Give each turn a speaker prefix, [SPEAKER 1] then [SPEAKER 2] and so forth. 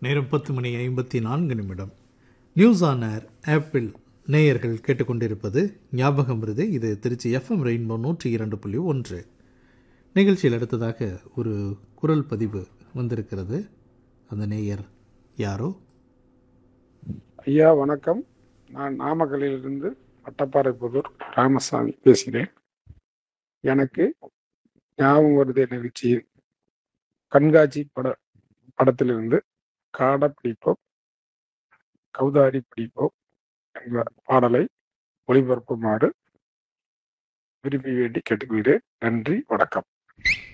[SPEAKER 1] நேரம் பத்து மணி ஐம்பத்தி நான்கு நிமிடம் நியூஸ் ஆன் ஏர் ஆப்பிள் நேயர்கள் கேட்டுக்கொண்டிருப்பது ஞாபகம் வருது இது திருச்சி எஃப்எம் ரெயின்போ நூற்றி இரண்டு புள்ளி ஒன்று நிகழ்ச்சியில் அடுத்ததாக ஒரு குரல் பதிவு வந்திருக்கிறது அந்த நேயர் யாரோ
[SPEAKER 2] ஐயா வணக்கம் நான் நாமக்கல்லிலிருந்து வட்டப்பாறை புதூர் ராமசாமி பேசுகிறேன் எனக்கு ஞாபகம் வருது நிகழ்ச்சியில் கண்காட்சி பட படத்திலிருந்து காட பிடிப்போம் கௌதாரி பிடிப்போம் என்ற பாடலை ஒளிபரப்புமாறு விரும்பி வேண்டி கேட்டுக்கொள்கிறேன் நன்றி வணக்கம்